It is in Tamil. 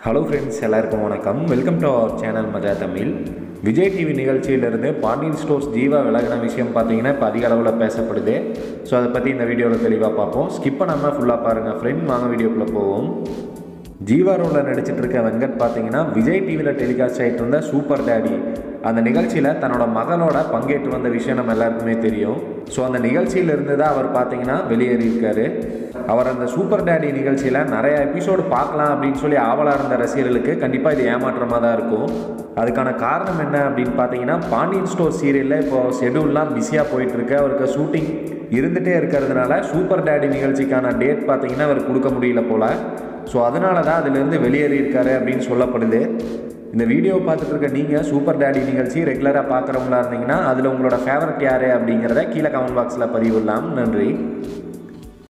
ஹலோ ஃப்ரெண்ட்ஸ் எல்லாருக்கும் வணக்கம் வெல்கம் டு அவர் சேனல் மஜா தமிழ் விஜய் டிவி நிகழ்ச்சியிலிருந்து பாண்டியன் ஸ்டோர்ஸ் ஜீவா விலகின விஷயம் பார்த்தீங்கன்னா இப்போ அதிக அளவில் பேசப்படுது ஸோ அதை பற்றி இந்த வீடியோவில் தெளிவாக பார்ப்போம் ஸ்கிப் பண்ணாமல் ஃபுல்லாக பாருங்கள் ஃப்ரெண்ட் வாங்க வீடியோக்குள்ளே போவோம் ஜீவா ரோலில் நடிச்சிட்டு இருக்க வெங்கட் பார்த்தீங்கன்னா விஜய் டிவியில் டெலிகாஸ்ட் ஆகிட்டு இருந்த சூப்பர் டேடி அந்த நிகழ்ச்சியில் தன்னோட மகனோட பங்கேற்று வந்த விஷயம் நம்ம எல்லாருக்குமே தெரியும் ஸோ அந்த நிகழ்ச்சியிலிருந்து தான் அவர் பார்த்தீங்கன்னா வெளியேறியிருக்காரு அவர் அந்த சூப்பர் டேடி நிகழ்ச்சியில் நிறைய எபிசோடு பார்க்கலாம் அப்படின்னு சொல்லி ஆவலாக இருந்த ரசிகர்களுக்கு கண்டிப்பாக இது ஏமாற்றமாக தான் இருக்கும் அதுக்கான காரணம் என்ன அப்படின்னு பார்த்தீங்கன்னா பாண்டியன் ஸ்டோர் சீரியலில் இப்போ ஷெடியூல்லாம் பிஸியாக போயிட்டுருக்கு அவருக்கு ஷூட்டிங் இருந்துகிட்டே இருக்கிறதுனால சூப்பர் டேடி நிகழ்ச்சிக்கான டேட் பார்த்தீங்கன்னா அவர் கொடுக்க முடியல போல் ஸோ அதனால தான் அதுலேருந்து வெளியேறியிருக்காரு அப்படின்னு சொல்லப்படுது இந்த வீடியோ பார்த்துட்டு இருக்க நீங்கள் சூப்பர் டேடி நிகழ்ச்சி ரெகுலராக பார்க்குறவங்களா இருந்தீங்கன்னா அதில் உங்களோட ஃபேவரட் யார் அப்படிங்கிறத கீழே கமெண்ட் பாக்ஸில் பதிவிடலாம் நன்றி